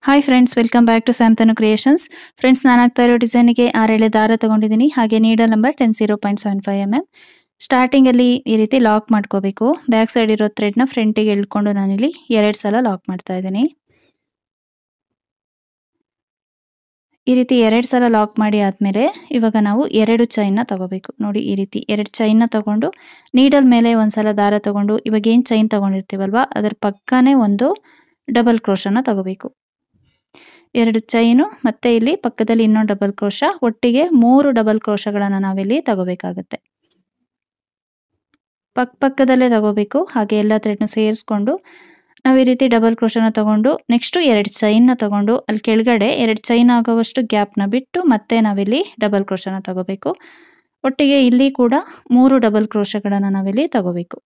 hi friends welcome back to Samtanu creations friends ನಾನು ಆಗ್ತಾ ಇರೋ ಡಿಸೈನ್ಗೆ ಆರೇಳೆ ದಾರ ತಗೊಂಡಿದ್ದೀನಿ ಹಾಗೆ needle number ten zero point seven five M M ಸ್ಟಾರ್ಟಿಂಗಲ್ಲಿ ಈ ರೀತಿ ಲಾಕ್ ಮಾಡ್ಕೋಬೇಕು ಬ್ಯಾಕ್ ಸೈಡ್ ಇರೋ ಥ್ರೆಡ್ನ ಫ್ರಂಟಿಗೆ ಎಳ್ಕೊಂಡು ನಾನಿಲ್ಲಿ ಎರಡು ಸಲ ಲಾಕ್ ಮಾಡ್ತಾ ಇದ್ದೀನಿ ಈ ರೀತಿ ಎರಡು ಸಲ ಲಾಕ್ ಮಾಡಿ ಆದಮೇಲೆ ಇವಾಗ ನಾವು ಎರಡು ಚೈನ್ನ ತಗೋಬೇಕು ನೋಡಿ ಈ ರೀತಿ ಎರಡು ಚೈನ್ನ ತಗೊಂಡು ನೀಡಲ್ ಮೇಲೆ ಒಂದ್ಸಲ ದಾರ ತಗೊಂಡು ಇವಾಗ ಏನು ಚೈನ್ ತಗೊಂಡಿರ್ತೀವಲ್ವಾ ಅದರ ಪಕ್ಕನೇ ಒಂದು ಡಬಲ್ ಕ್ರೋಶನ ತಗೋಬೇಕು ಎರಡು ಚೈನು ಮತ್ತೆ ಇಲ್ಲಿ ಪಕ್ಕದಲ್ಲಿ ಇನ್ನೊಂದು ಡಬಲ್ ಕ್ರೋಶ ಒಟ್ಟಿಗೆ ಮೂರು ಡಬಲ್ ಕ್ರೋಶಗಳನ್ನು ನಾವಿಲ್ಲಿ ತಗೋಬೇಕಾಗತ್ತೆ ಪಕ್ಕ ಪಕ್ಕದಲ್ಲೇ ತಗೋಬೇಕು ಹಾಗೆ ಎಲ್ಲ ಥ್ರೆಡ್ನು ಸೇರಿಸ್ಕೊಂಡು ನಾವು ಈ ರೀತಿ ಡಬಲ್ ಕ್ರೋಶನ ತಗೊಂಡು ನೆಕ್ಸ್ಟು ಎರಡು ಚೈನ್ನ ತಗೊಂಡು ಅಲ್ಲಿ ಕೆಳಗಡೆ ಎರಡು ಚೈನ್ ಆಗೋವಷ್ಟು ಗ್ಯಾಪ್ನ ಬಿಟ್ಟು ಮತ್ತೆ ನಾವಿಲ್ಲಿ ಡಬಲ್ ಕ್ರೋಶನ ತಗೋಬೇಕು ಒಟ್ಟಿಗೆ ಇಲ್ಲಿ ಕೂಡ ಮೂರು ಡಬಲ್ ಕ್ರೋಶಗಳನ್ನು ನಾವಿಲ್ಲಿ ತಗೋಬೇಕು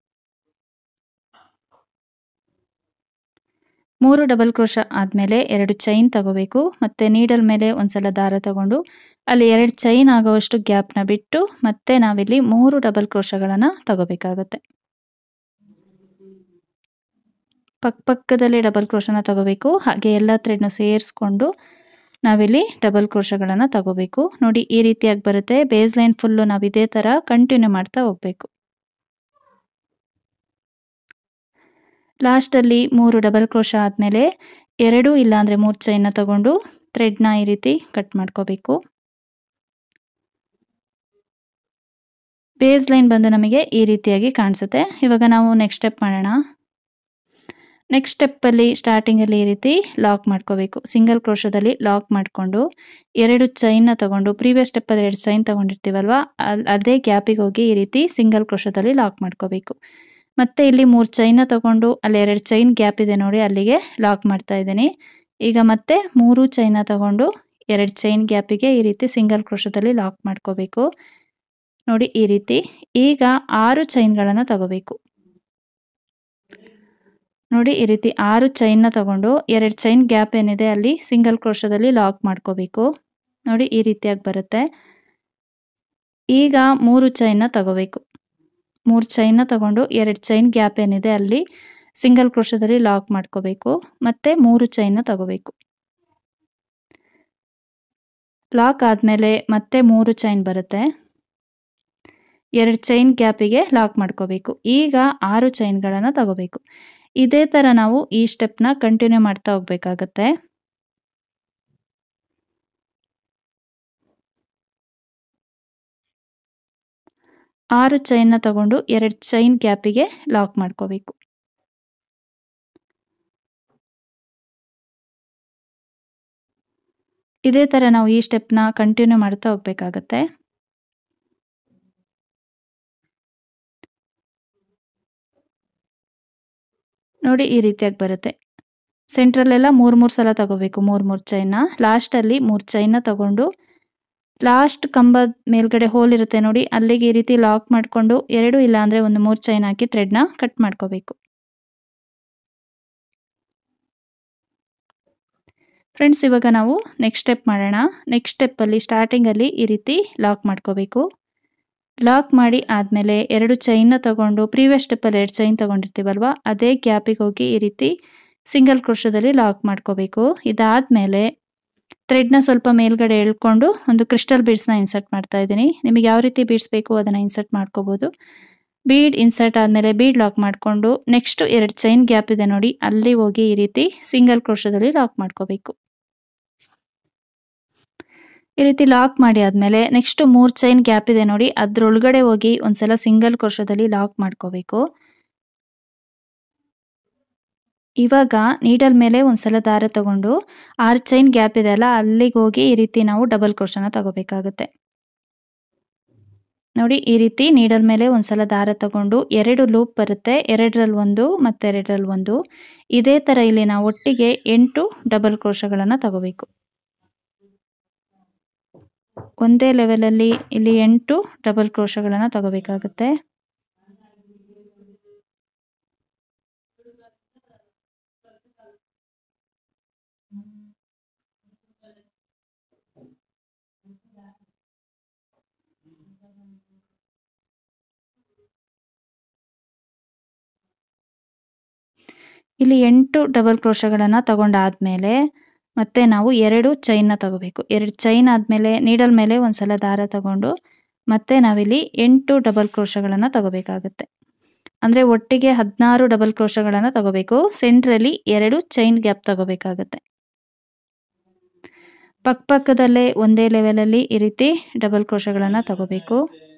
ಮೂರು ಡಬಲ್ ಕ್ರೋಶ ಆದಮೇಲೆ ಎರಡು ಚೈನ್ ತಗೋಬೇಕು ಮತ್ತೆ ನೀಡಲ್ ಮೇಲೆ ಒಂದ್ಸಲ ದಾರ ತಗೊಂಡು ಅಲ್ಲಿ ಎರಡು ಚೈನ್ ಆಗೋವಷ್ಟು ಗ್ಯಾಪ್ನ ಬಿಟ್ಟು ಮತ್ತೆ ನಾವಿಲ್ಲಿ ಮೂರು ಡಬಲ್ ಕ್ರೋಶಗಳನ್ನು ತಗೋಬೇಕಾಗುತ್ತೆ ಪಕ್ಕ ಪಕ್ಕದಲ್ಲೇ ಡಬಲ್ ಕ್ರೋಶನ ತಗೋಬೇಕು ಹಾಗೆ ಎಲ್ಲ ಥ್ರೆಡ್ನು ಸೇರಿಸ್ಕೊಂಡು ನಾವಿಲ್ಲಿ ಡಬಲ್ ಕ್ರೋಶಗಳನ್ನು ತಗೋಬೇಕು ನೋಡಿ ಈ ರೀತಿಯಾಗಿ ಬರುತ್ತೆ ಬೇಸ್ ಲೈನ್ ಫುಲ್ಲು ನಾವು ಇದೇ ಥರ ಕಂಟಿನ್ಯೂ ಮಾಡ್ತಾ ಹೋಗಬೇಕು ಲಾಸ್ಟಲ್ಲಿ ಮೂರು ಡಬಲ್ ಕ್ರೋಶ ಆದಮೇಲೆ ಎರಡು ಇಲ್ಲಾಂದರೆ ಮೂರು ಚೈನ್ನ ತಗೊಂಡು ಥ್ರೆಡ್ನ ಈ ರೀತಿ ಕಟ್ ಮಾಡ್ಕೋಬೇಕು ಬೇಸ್ ಲೈನ್ ಬಂದು ನಮಗೆ ಈ ರೀತಿಯಾಗಿ ಕಾಣಿಸುತ್ತೆ ಇವಾಗ ನಾವು ನೆಕ್ಸ್ಟ್ ಸ್ಟೆಪ್ ಮಾಡೋಣ ನೆಕ್ಸ್ಟ್ ಸ್ಟೆಪ್ಪಲ್ಲಿ ಸ್ಟಾರ್ಟಿಂಗಲ್ಲಿ ಈ ರೀತಿ ಲಾಕ್ ಮಾಡ್ಕೋಬೇಕು ಸಿಂಗಲ್ ಕ್ರೋಶದಲ್ಲಿ ಲಾಕ್ ಮಾಡಿಕೊಂಡು ಎರಡು ಚೈನ್ನ ತಗೊಂಡು ಪ್ರೀವಿಯಸ್ ಸ್ಟೆಪ್ಪಲ್ಲಿ ಎರಡು ಚೈನ್ ತಗೊಂಡಿರ್ತೀವಲ್ವ ಅದೇ ಗ್ಯಾಪಿಗೆ ಹೋಗಿ ಈ ರೀತಿ ಸಿಂಗಲ್ ಕ್ರೋಶದಲ್ಲಿ ಲಾಕ್ ಮಾಡ್ಕೋಬೇಕು ಮತ್ತೆ ಇಲ್ಲಿ ಮೂರು ಚೈನ ತಗೊಂಡು ಅಲ್ಲಿ ಎರಡು ಚೈನ್ ಗ್ಯಾಪ್ ಇದೆ ನೋಡಿ ಅಲ್ಲಿಗೆ ಲಾಕ್ ಮಾಡ್ತಾ ಇದ್ದೀನಿ ಈಗ ಮತ್ತೆ ಮೂರು ಚೈನ ತಗೊಂಡು ಎರಡು ಚೈನ್ ಗ್ಯಾಪಿಗೆ ಈ ರೀತಿ ಸಿಂಗಲ್ ಕ್ರೋಶದಲ್ಲಿ ಲಾಕ್ ಮಾಡ್ಕೋಬೇಕು ನೋಡಿ ಈ ರೀತಿ ಈಗ ಆರು ಚೈನ್ಗಳನ್ನು ತಗೋಬೇಕು ನೋಡಿ ಈ ರೀತಿ ಆರು ಚೈನ್ನ ತಗೊಂಡು ಎರಡು ಚೈನ್ ಗ್ಯಾಪ್ ಏನಿದೆ ಅಲ್ಲಿ ಸಿಂಗಲ್ ಕ್ರೋಶದಲ್ಲಿ ಲಾಕ್ ಮಾಡ್ಕೋಬೇಕು ನೋಡಿ ಈ ರೀತಿಯಾಗಿ ಬರುತ್ತೆ ಈಗ ಮೂರು ಚೈನ್ನ ತಗೋಬೇಕು ಮೂರು ಚೈನ್ನ ತಗೊಂಡು ಎರಡು ಚೈನ್ ಗ್ಯಾಪ್ ಏನಿದೆ ಅಲ್ಲಿ ಸಿಂಗಲ್ ಕ್ರೋಶದಲ್ಲಿ ಲಾಕ್ ಮಾಡ್ಕೋಬೇಕು ಮತ್ತೆ ಮೂರು ಚೈನ್ನ ತಗೋಬೇಕು ಲಾಕ್ ಆದಮೇಲೆ ಮತ್ತೆ ಮೂರು ಚೈನ್ ಬರುತ್ತೆ ಎರಡು ಚೈನ್ ಗ್ಯಾಪಿಗೆ ಲಾಕ್ ಮಾಡ್ಕೋಬೇಕು ಈಗ ಆರು ಚೈನ್ಗಳನ್ನು ತಗೋಬೇಕು ಇದೇ ಥರ ನಾವು ಈ ಸ್ಟೆಪ್ನ ಕಂಟಿನ್ಯೂ ಮಾಡ್ತಾ ಹೋಗ್ಬೇಕಾಗತ್ತೆ ಆರು ಚೈನ್ನ ತಗೊಂಡು ಎರಡು ಚೈನ್ ಗ್ಯಾಪಿಗೆ ಲಾಕ್ ಮಾಡ್ಕೋಬೇಕು ಇದೇ ಥರ ನಾವು ಈ ಸ್ಟೆಪ್ನ ಕಂಟಿನ್ಯೂ ಮಾಡ್ತಾ ಹೋಗ್ಬೇಕಾಗತ್ತೆ ನೋಡಿ ಈ ರೀತಿಯಾಗಿ ಬರುತ್ತೆ ಸೆಂಟ್ರಲ್ಲೆಲ್ಲ ಮೂರು ಮೂರು ಸಲ ತಗೋಬೇಕು ಮೂರು ಮೂರು ಚೈನ್ನ ಲಾಸ್ಟಲ್ಲಿ ಮೂರು ಚೈನ್ನ ತಗೊಂಡು ಲಾಸ್ಟ್ ಕಂಬದ ಮೇಲ್ಗಡೆ ಹೋಲ್ ಇರುತ್ತೆ ನೋಡಿ ಅಲ್ಲಿಗೆ ಈ ರೀತಿ ಲಾಕ್ ಮಾಡಿಕೊಂಡು ಎರಡು ಇಲ್ಲ ಅಂದರೆ ಒಂದು ಮೂರು ಚೈನ್ ಹಾಕಿ ಥ್ರೆಡ್ನ ಕಟ್ ಮಾಡ್ಕೋಬೇಕು ಫ್ರೆಂಡ್ಸ್ ಇವಾಗ ನಾವು ನೆಕ್ಸ್ಟ್ ಸ್ಟೆಪ್ ಮಾಡೋಣ ನೆಕ್ಸ್ಟ್ ಸ್ಟೆಪ್ಪಲ್ಲಿ ಸ್ಟಾರ್ಟಿಂಗಲ್ಲಿ ಈ ರೀತಿ ಲಾಕ್ ಮಾಡ್ಕೋಬೇಕು ಲಾಕ್ ಮಾಡಿ ಆದಮೇಲೆ ಎರಡು ಚೈನ್ನ ತಗೊಂಡು ಪ್ರೀವಿಯಸ್ ಸ್ಟೆಪ್ಪಲ್ಲಿ ಎರಡು ಚೈನ್ ತಗೊಂಡಿರ್ತೀವಲ್ವ ಅದೇ ಗ್ಯಾಪಿಗೆ ಹೋಗಿ ಈ ರೀತಿ ಸಿಂಗಲ್ ಕ್ರೋಶದಲ್ಲಿ ಲಾಕ್ ಮಾಡ್ಕೋಬೇಕು ಇದಾದಮೇಲೆ ಥ್ರೆಡ್ನ ಸ್ವಲ್ಪ ಮೇಲ್ಗಡೆ ಎಳ್ಕೊಂಡು ಒಂದು ಕ್ರಿಸ್ಟಲ್ ಬೀಡ್ಸ್ನ ಇನ್ಸರ್ಟ್ ಮಾಡ್ತಾ ಇದ್ದೀನಿ ನಿಮಗೆ ಯಾವ ರೀತಿ ಬೀಡ್ಸ್ ಬೇಕು ಅದನ್ನು ಇನ್ಸರ್ಟ್ ಮಾಡ್ಕೋಬೋದು ಬೀಡ್ ಇನ್ಸರ್ಟ್ ಆದಮೇಲೆ ಬೀಡ್ ಲಾಕ್ ಮಾಡಿಕೊಂಡು ನೆಕ್ಸ್ಟ್ ಎರಡು ಚೈನ್ ಗ್ಯಾಪ್ ಇದೆ ನೋಡಿ ಅಲ್ಲಿ ಹೋಗಿ ಈ ರೀತಿ ಸಿಂಗಲ್ ಕ್ರೋಶದಲ್ಲಿ ಲಾಕ್ ಮಾಡ್ಕೋಬೇಕು ಈ ರೀತಿ ಲಾಕ್ ಮಾಡಿ ಆದಮೇಲೆ ನೆಕ್ಸ್ಟ್ ಮೂರು ಚೈನ್ ಗ್ಯಾಪ್ ಇದೆ ನೋಡಿ ಅದ್ರೊಳಗಡೆ ಹೋಗಿ ಒಂದ್ಸಲ ಸಿಂಗಲ್ ಕ್ರೋಶದಲ್ಲಿ ಲಾಕ್ ಮಾಡ್ಕೋಬೇಕು ಇವಾಗ ನೀಡಲ್ ಮೇಲೆ ಒಂದ್ಸಲ ದಾರ ತಗೊಂಡು ಆರು ಚೈನ್ ಗ್ಯಾಪ್ ಇದೆ ಅಲ್ಲ ಅಲ್ಲಿಗೆ ಹೋಗಿ ಈ ರೀತಿ ನಾವು ಡಬಲ್ ಕ್ರೋಶನ ತಗೋಬೇಕಾಗುತ್ತೆ ನೋಡಿ ಈ ರೀತಿ ನೀಡಲ್ ಮೇಲೆ ಒಂದ್ಸಲ ದಾರ ತಗೊಂಡು ಎರಡು ಲೂಪ್ ಬರುತ್ತೆ ಎರಡರಲ್ಲಿ ಒಂದು ಮತ್ತೆರಡರಲ್ಲಿ ಒಂದು ಇದೇ ಥರ ಇಲ್ಲಿ ನಾವು ಒಟ್ಟಿಗೆ ಎಂಟು ಡಬಲ್ ಕ್ರೋಶಗಳನ್ನು ತಗೋಬೇಕು ಒಂದೇ ಲೆವೆಲಲ್ಲಿ ಇಲ್ಲಿ ಎಂಟು ಡಬಲ್ ಕ್ರೋಶಗಳನ್ನು ತಗೋಬೇಕಾಗುತ್ತೆ ಇಲ್ಲಿ ಎಂಟು ಡಬಲ್ ಕ್ರೋಶಗಳನ್ನು ತಗೊಂಡಾದ್ಮೇಲೆ ಮತ್ತೆ ನಾವು ಎರಡು ಚೈನ್ನ ತಗೋಬೇಕು ಎರಡು ಚೈನ್ ಆದಮೇಲೆ ನೀಡಲ್ ಮೇಲೆ ಒಂದ್ಸಲ ದಾರ ತಗೊಂಡು ಮತ್ತೆ ನಾವಿಲ್ಲಿ ಎಂಟು ಡಬಲ್ ಕ್ರೋಶಗಳನ್ನು ತಗೋಬೇಕಾಗುತ್ತೆ ಅಂದರೆ ಒಟ್ಟಿಗೆ ಹದಿನಾರು ಡಬಲ್ ಕ್ರೋಶಗಳನ್ನು ತಗೋಬೇಕು ಸೆಂಟ್ರಲ್ಲಿ ಎರಡು ಚೈನ್ ಗ್ಯಾಪ್ ತಗೋಬೇಕಾಗುತ್ತೆ ಪಕ್ಕಪಕ್ಕದಲ್ಲೇ ಒಂದೇ ಲೆವೆಲಲ್ಲಿ ಈ ರೀತಿ ಡಬಲ್ ಕ್ರೋಶಗಳನ್ನು ತಗೋಬೇಕು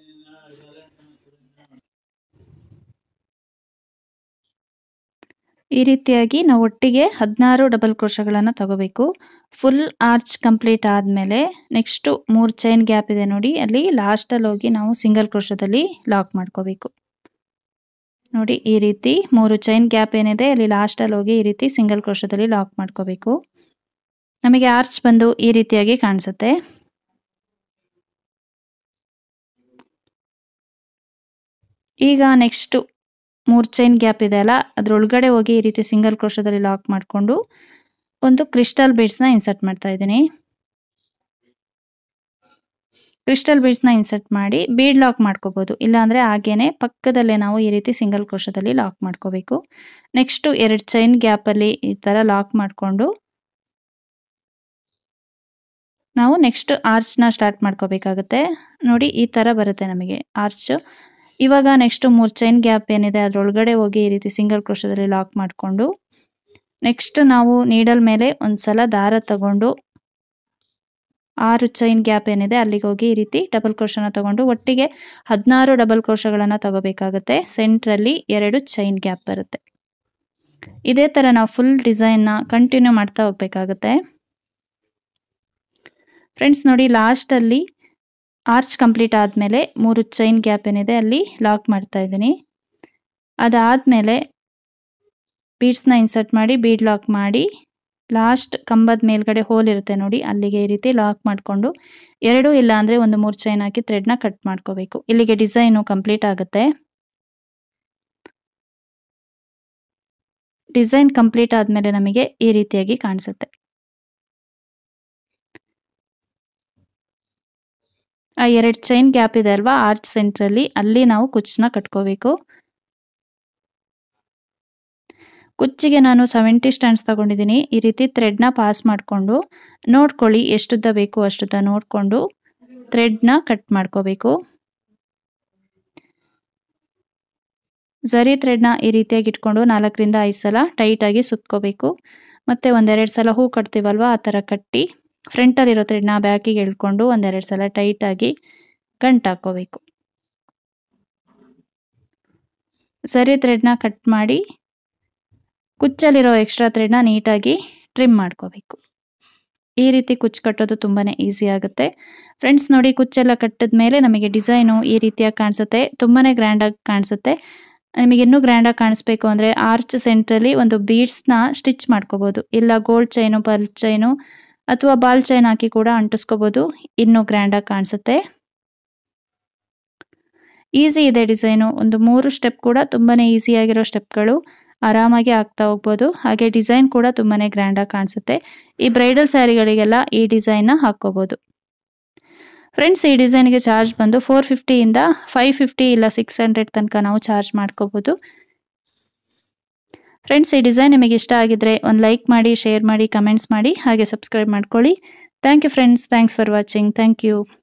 ಈ ರೀತಿಯಾಗಿ ನಾವು ಒಟ್ಟಿಗೆ ಹದಿನಾರು ಡಬಲ್ ಕ್ರೋಶಗಳನ್ನು ತಗೋಬೇಕು ಫುಲ್ ಆರ್ಚ್ ಕಂಪ್ಲೀಟ್ ಆದಮೇಲೆ ನೆಕ್ಸ್ಟು ಮೂರು ಚೈನ್ ಗ್ಯಾಪ್ ಇದೆ ನೋಡಿ ಅಲ್ಲಿ ಲಾಸ್ಟಲ್ಲಿ ಹೋಗಿ ನಾವು ಸಿಂಗಲ್ ಕ್ರೋಶದಲ್ಲಿ ಲಾಕ್ ಮಾಡ್ಕೋಬೇಕು ನೋಡಿ ಈ ರೀತಿ ಮೂರು ಚೈನ್ ಗ್ಯಾಪ್ ಏನಿದೆ ಅಲ್ಲಿ ಲಾಸ್ಟಲ್ಲಿ ಹೋಗಿ ಈ ರೀತಿ ಸಿಂಗಲ್ ಕ್ರೋಶದಲ್ಲಿ ಲಾಕ್ ಮಾಡ್ಕೋಬೇಕು ನಮಗೆ ಆರ್ಚ್ ಬಂದು ಈ ರೀತಿಯಾಗಿ ಕಾಣಿಸುತ್ತೆ ಈಗ ನೆಕ್ಸ್ಟು ಮೂರು ಚೈನ್ ಗ್ಯಾಪ್ ಇದೆ ಅಲ್ಲ ಅದ್ರೊಳಗಡೆ ಹೋಗಿ ಈ ರೀತಿ ಸಿಂಗಲ್ ಕ್ರೋಶದಲ್ಲಿ ಲಾಕ್ ಮಾಡಿಕೊಂಡು ಒಂದು ಕ್ರಿಸ್ಟಲ್ ಬೀಡ್ಸ್ನ ಇನ್ಸರ್ಟ್ ಮಾಡ್ತಾ ಇದ್ದೀನಿ ಕ್ರಿಸ್ಟಲ್ ಬೀಡ್ಸ್ನ ಇನ್ಸರ್ಟ್ ಮಾಡಿ ಬೀಡ್ ಲಾಕ್ ಮಾಡ್ಕೋಬೋದು ಇಲ್ಲಾಂದರೆ ಹಾಗೇನೆ ಪಕ್ಕದಲ್ಲೇ ನಾವು ಈ ರೀತಿ ಸಿಂಗಲ್ ಕ್ರೋಶದಲ್ಲಿ ಲಾಕ್ ಮಾಡ್ಕೋಬೇಕು ನೆಕ್ಸ್ಟು ಎರಡು ಚೈನ್ ಗ್ಯಾಪಲ್ಲಿ ಈ ಥರ ಲಾಕ್ ಮಾಡಿಕೊಂಡು ನಾವು ನೆಕ್ಸ್ಟ್ ಆರ್ಚ್ನ ಸ್ಟಾರ್ಟ್ ಮಾಡ್ಕೋಬೇಕಾಗುತ್ತೆ ನೋಡಿ ಈ ಥರ ಬರುತ್ತೆ ನಮಗೆ ಆರ್ಚ್ ಇವಾಗ ನೆಕ್ಸ್ಟ್ ಮೂರು ಚೈನ್ ಗ್ಯಾಪ್ ಏನಿದೆ ಅದರೊಳಗಡೆ ಹೋಗಿ ಈ ರೀತಿ ಸಿಂಗಲ್ ಕ್ರೋಶದಲ್ಲಿ ಲಾಕ್ ಮಾಡಿಕೊಂಡು ನೆಕ್ಸ್ಟ್ ನಾವು ನೀಡಲ್ ಮೇಲೆ ಒಂದ್ಸಲ ದಾರ ತಗೊಂಡು ಆರು ಚೈನ್ ಗ್ಯಾಪ್ ಏನಿದೆ ಅಲ್ಲಿಗೆ ಹೋಗಿ ಈ ರೀತಿ ಡಬಲ್ ಕ್ರೋಶನ ತಗೊಂಡು ಒಟ್ಟಿಗೆ ಹದಿನಾರು ಡಬಲ್ ಕ್ರೋಶಗಳನ್ನು ತಗೋಬೇಕಾಗುತ್ತೆ ಸೆಂಟ್ರಲ್ಲಿ ಎರಡು ಚೈನ್ ಗ್ಯಾಪ್ ಬರುತ್ತೆ ಇದೇ ಥರ ನಾವು ಫುಲ್ ಡಿಸೈನ್ನ ಕಂಟಿನ್ಯೂ ಮಾಡ್ತಾ ಹೋಗ್ಬೇಕಾಗುತ್ತೆ ಫ್ರೆಂಡ್ಸ್ ನೋಡಿ ಲಾಸ್ಟಲ್ಲಿ ಆರ್ಚ್ ಕಂಪ್ಲೀಟ್ ಆದಮೇಲೆ ಮೂರು ಚೈನ್ ಗ್ಯಾಪ್ ಏನಿದೆ ಅಲ್ಲಿ ಲಾಕ್ ಮಾಡ್ತಾ ಇದ್ದೀನಿ ಅದಾದಮೇಲೆ ಬೀಡ್ಸ್ನ ಇನ್ಸರ್ಟ್ ಮಾಡಿ ಬೀಡ್ ಲಾಕ್ ಮಾಡಿ ಲಾಸ್ಟ್ ಕಂಬದ ಮೇಲ್ಗಡೆ ಹೋಲ್ ಇರುತ್ತೆ ನೋಡಿ ಅಲ್ಲಿಗೆ ಈ ರೀತಿ ಲಾಕ್ ಮಾಡಿಕೊಂಡು ಎರಡು ಇಲ್ಲ ಅಂದರೆ ಒಂದು ಮೂರು ಚೈನ್ ಹಾಕಿ ಥ್ರೆಡ್ನ ಕಟ್ ಮಾಡ್ಕೋಬೇಕು ಇಲ್ಲಿಗೆ ಡಿಸೈನು ಕಂಪ್ಲೀಟ್ ಆಗುತ್ತೆ ಡಿಸೈನ್ ಕಂಪ್ಲೀಟ್ ಆದಮೇಲೆ ನಮಗೆ ಈ ರೀತಿಯಾಗಿ ಕಾಣಿಸುತ್ತೆ ಆ ಎರಡು ಚೈನ್ ಗ್ಯಾಪ್ ಇದೆ ಅಲ್ವಾ ಆರ್ಚ್ ಸೆಂಟ್ರಲ್ಲಿ ಅಲ್ಲಿ ನಾವು ಕುಚ್ಚನ್ನ ಕಟ್ಕೋಬೇಕು ಕುಚ್ಚಿಗೆ ನಾನು ಸೆವೆಂಟಿ ಸ್ಟ್ಯಾಂಡ್ಸ್ ತಗೊಂಡಿದ್ದೀನಿ ಈ ರೀತಿ ಥ್ರೆಡ್ನ ಪಾಸ್ ಮಾಡಿಕೊಂಡು ನೋಡ್ಕೊಳ್ಳಿ ಎಷ್ಟುದ್ದ ಬೇಕು ಅಷ್ಟುದ್ದ ನೋಡಿಕೊಂಡು ಥ್ರೆಡ್ನ ಕಟ್ ಮಾಡ್ಕೋಬೇಕು ಝರಿ ಥ್ರೆಡ್ನ ಈ ರೀತಿಯಾಗಿ ಇಟ್ಕೊಂಡು ನಾಲ್ಕರಿಂದ ಐದು ಸಲ ಟೈಟಾಗಿ ಸುತ್ಕೋಬೇಕು ಮತ್ತು ಒಂದೆರಡು ಸಲ ಹೂ ಕಟ್ತೀವಲ್ವ ಆ ಥರ ಕಟ್ಟಿ ಫ್ರಂಟಲ್ಲಿರೋ ಥ್ರೆಡ್ನ ಬ್ಯಾಕಿಗೆ ಎಳ್ಕೊಂಡು ಒಂದೆರಡು ಸಲ ಟೈಟಾಗಿ ಗಂಟು ಹಾಕ್ಕೋಬೇಕು ಸರಿ ಥ್ರೆಡ್ನ ಕಟ್ ಮಾಡಿ ಕುಚ್ಚಲ್ಲಿರೋ ಎಕ್ಸ್ಟ್ರಾ ಥ್ರೆಡ್ನ ನೀಟಾಗಿ ಟ್ರಿಮ್ ಮಾಡ್ಕೋಬೇಕು ಈ ರೀತಿ ಕುಚ್ಚು ಕಟ್ಟೋದು ತುಂಬಾ ಈಸಿ ಆಗುತ್ತೆ ಫ್ರೆಂಡ್ಸ್ ನೋಡಿ ಕುಚ್ಚೆಲ್ಲ ಕಟ್ಟಿದ ಮೇಲೆ ನಮಗೆ ಡಿಸೈನು ಈ ರೀತಿಯಾಗಿ ಕಾಣಿಸುತ್ತೆ ತುಂಬಾ ಗ್ರ್ಯಾಂಡಾಗಿ ಕಾಣಿಸುತ್ತೆ ನಿಮಗೆ ಇನ್ನೂ ಗ್ರ್ಯಾಂಡಾಗಿ ಕಾಣಿಸ್ಬೇಕು ಅಂದರೆ ಆರ್ಚ್ ಸೆಂಟ್ರಲ್ಲಿ ಒಂದು ಬೀಡ್ಸ್ನ ಸ್ಟಿಚ್ ಮಾಡ್ಕೋಬೋದು ಇಲ್ಲ ಗೋಲ್ಡ್ ಚೈನು ಪರ್ಲ್ ಚೈನು ಅಥವಾ ಬಾಲ್ ಚೈನ್ ಹಾಕಿ ಕೂಡ ಅಂಟಿಸ್ಕೋಬೋದು ಇನ್ನೂ ಗ್ರ್ಯಾಂಡಾಗಿ ಕಾಣಿಸುತ್ತೆ ಈಸಿ ಇದೆ ಡಿಸೈನು ಒಂದು ಮೂರು ಸ್ಟೆಪ್ ಕೂಡ ತುಂಬಾ ಈಸಿಯಾಗಿರೋ ಸ್ಟೆಪ್ಗಳು ಆರಾಮಾಗಿ ಆಗ್ತಾ ಹೋಗ್ಬೋದು ಹಾಗೆ ಡಿಸೈನ್ ಕೂಡ ತುಂಬಾ ಗ್ರ್ಯಾಂಡಾಗಿ ಕಾಣಿಸುತ್ತೆ ಈ ಬ್ರೈಡಲ್ ಸ್ಯಾರಿಗಳಿಗೆಲ್ಲ ಈ ಡಿಸೈನ್ನ ಹಾಕ್ಕೋಬೋದು ಫ್ರೆಂಡ್ಸ್ ಈ ಡಿಸೈನ್ಗೆ ಚಾರ್ಜ್ ಬಂದು ಫೋರ್ ಫಿಫ್ಟಿಯಿಂದ ಫೈವ್ ಫಿಫ್ಟಿ ಇಲ್ಲ ಸಿಕ್ಸ್ ಹಂಡ್ರೆಡ್ ತನಕ ನಾವು ಚಾರ್ಜ್ ಮಾಡ್ಕೋಬೋದು ಫ್ರೆಂಡ್ಸ್ ಈ ಡಿಸೈನ್ ನಿಮಗೆ ಇಷ್ಟ ಆಗಿದ್ರೆ ಒಂದು ಲೈಕ್ ಮಾಡಿ ಶೇರ್ ಮಾಡಿ ಕಮೆಂಟ್ಸ್ ಮಾಡಿ ಹಾಗೆ ಸಬ್ಸ್ಕ್ರೈಬ್ ಮಾಡ್ಕೊಳ್ಳಿ thank you friends thanks for watching thank you